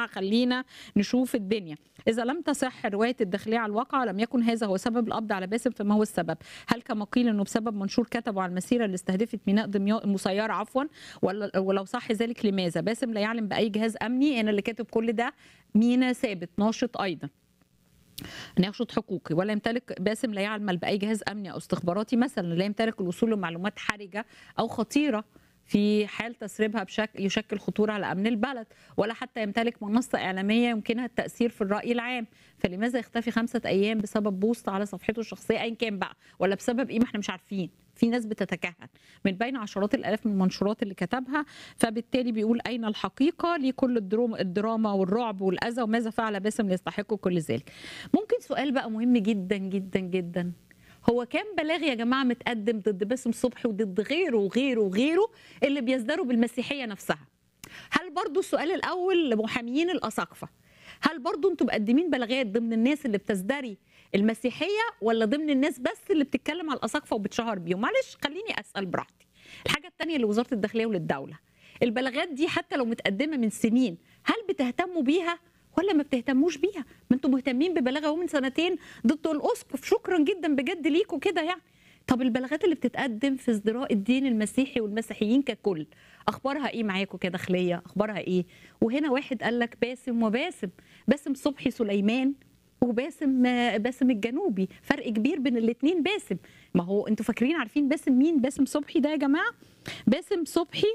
خلينا نشوف الدنيا اذا لم تصح روايه الداخليه على الواقع لم يكن هذا هو سبب القبض على باسم فما هو السبب هل كما قيل انه بسبب منشور كتبه على المسيره اللي استهدفت ميناء دمياط مسيره عفوا ولا ولو صح ذلك لماذا باسم لا يعلم باي جهاز امني انا اللي كاتب كل ده مينا ثابت ناشط ايضا ناشط حقوقي ولا يمتلك باسم لا يعمل باي جهاز امني او استخباراتي مثلا لا يمتلك الوصول لمعلومات حرجه او خطيره في حال تسريبها بشكل يشكل خطوره على امن البلد ولا حتى يمتلك منصه اعلاميه يمكنها التاثير في الراي العام فلماذا يختفي خمسه ايام بسبب بوست على صفحته الشخصيه ايا كان بقى ولا بسبب ايه ما احنا مش عارفين في ناس بتتكهن من بين عشرات الالاف من المنشورات اللي كتبها فبالتالي بيقول اين الحقيقه لكل الدراما, الدراما والرعب والاذى وماذا فعل باسم ليستحق كل ذلك ممكن سؤال بقى مهم جدا جدا جدا هو كان بلاغ يا جماعه متقدم ضد باسم صبحي وضد غيره وغيره وغيره اللي بيزدروا بالمسيحيه نفسها هل برضو السؤال الاول لمحاميين الاساقفه هل برضو انتم مقدمين بلاغات ضمن الناس اللي بتزدري المسيحيه ولا ضمن الناس بس اللي بتتكلم على الاساقفه وبتشهر بيهم معلش خليني اسال براحتي الحاجه الثانيه لوزاره الداخليه وللدوله البلاغات دي حتى لو متقدمه من سنين هل بتهتموا بيها ولا ما بتهتموش بيها ما انتم مهتمين ببلاغه اهو من سنتين ضد الاسقف شكرا جدا بجد ليكوا كده يعني طب البلاغات اللي بتتقدم في ازدراء الدين المسيحي والمسيحيين ككل اخبارها ايه معاكم كداخليه اخبارها ايه وهنا واحد قال لك باسم وباسم باسم صبحي سليمان وباسم باسم الجنوبي فرق كبير بين الاثنين باسم ما هو انتوا فاكرين عارفين باسم مين باسم صبحي ده يا جماعه باسم صبحي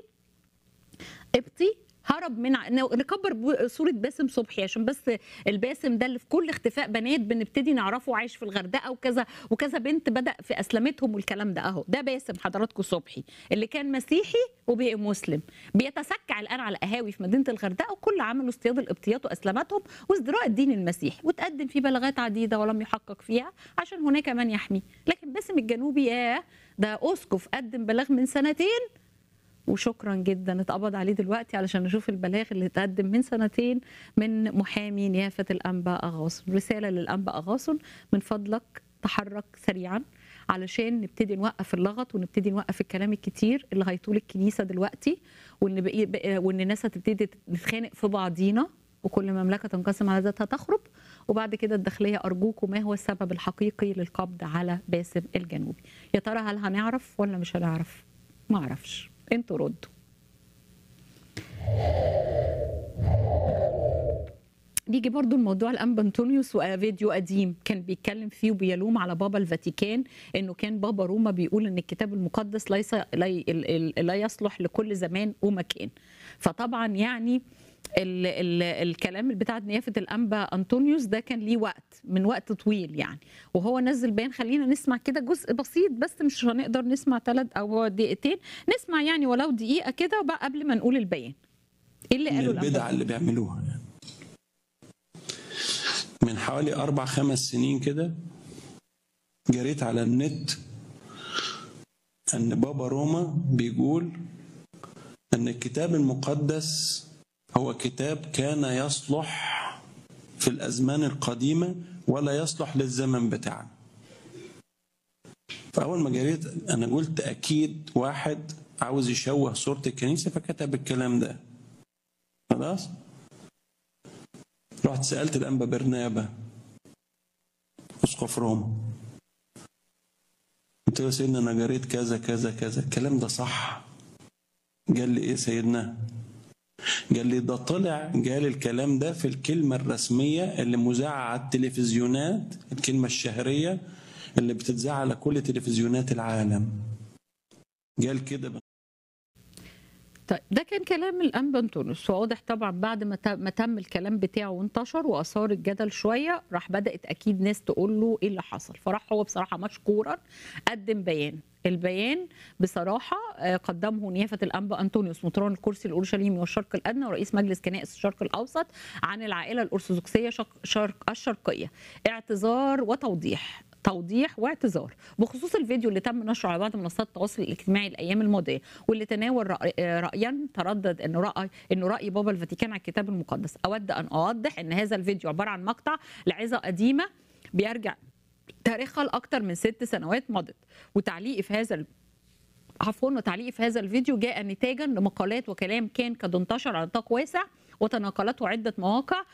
قبطي هرب من ع- نكبر بو- صوره باسم صبحي عشان بس الباسم ده اللي في كل اختفاء بنات بنبتدي نعرفه عايش في الغردقه وكذا وكذا بنت بدا في اسلمتهم والكلام ده اهو ده باسم حضراتكم صبحي اللي كان مسيحي وبقي مسلم بيتسكع الان على قهاوي في مدينه الغردقه وكل عملوا اصطياد القبطيات واسلمتهم وازدراء الدين المسيحي وتقدم فيه بلاغات عديده ولم يحقق فيها عشان هناك من يحميه لكن باسم الجنوبي ياه ده اسقف قدم بلاغ من سنتين وشكرا جدا اتقبض عليه دلوقتي علشان نشوف البلاغ اللي اتقدم من سنتين من محامي نيافه الانباء اغاصن رساله للانباء اغاصن من فضلك تحرك سريعا علشان نبتدي نوقف اللغط ونبتدي نوقف الكلام الكتير اللي هيطول الكنيسه دلوقتي وان بقي بقي وان الناس هتبتدي تتخانق في بعضينا وكل مملكه تنقسم على ذاتها تخرب وبعد كده الداخليه ارجوكم ما هو السبب الحقيقي للقبض على باسم الجنوبي يا ترى هل هنعرف ولا مش هنعرف ما اعرفش انتوا ردوا نيجي برضو الموضوع الانبا انطونيوس وفيديو قديم كان بيتكلم فيه وبيلوم على بابا الفاتيكان انه كان بابا روما بيقول ان الكتاب المقدس ليس لا, لا يصلح لكل زمان ومكان فطبعا يعني ال ال الكلام بتاع نيافه الانبا انطونيوس ده كان ليه وقت من وقت طويل يعني وهو نزل بيان خلينا نسمع كده جزء بسيط بس مش هنقدر نسمع ثلاث او دقيقتين نسمع يعني ولو دقيقه كده بقى قبل ما نقول البيان ايه اللي من قاله الأنبا البدع اللي بيعملوها يعني. من حوالي أربع خمس سنين كده جريت على النت أن بابا روما بيقول أن الكتاب المقدس هو كتاب كان يصلح في الأزمان القديمة ولا يصلح للزمن بتاعنا فأول ما جريت أنا قلت أكيد واحد عاوز يشوه صورة الكنيسة فكتب الكلام ده خلاص رحت سألت الأنبا برنابا أسقف روما قلت له يا سيدنا أنا جريت كذا كذا كذا الكلام ده صح قال لي إيه سيدنا قال لي ده طلع قال الكلام ده في الكلمة الرسمية اللي مذاعة على التلفزيونات الكلمة الشهرية اللي بتتذاع على كل تلفزيونات العالم قال كده طيب ده كان كلام الانبا انطونيوس واضح طبعا بعد ما ت- ما تم الكلام بتاعه وانتشر واثار الجدل شويه راح بدات اكيد ناس تقول له ايه اللي حصل فراح هو بصراحه مشكورا قدم بيان البيان بصراحه آه، قدمه نيافه الانبا انطونيوس مطران الكرسي الاورشليمي والشرق الادنى ورئيس مجلس كنائس الشرق الاوسط عن العائله الارثوذكسيه شق- شرق الشرقيه اعتذار وتوضيح توضيح واعتذار بخصوص الفيديو اللي تم نشره على بعض منصات التواصل الاجتماعي الايام الماضيه واللي تناول رأي- رايا تردد انه راي انه راي بابا الفاتيكان على الكتاب المقدس اود ان اوضح ان هذا الفيديو عباره عن مقطع لعظه قديمه بيرجع تاريخها لاكثر من ست سنوات مضت وتعليقي في هذا ال- عفوا وتعليقي في هذا الفيديو جاء نتاجا لمقالات وكلام كان قد انتشر على نطاق واسع وتناقلته عده مواقع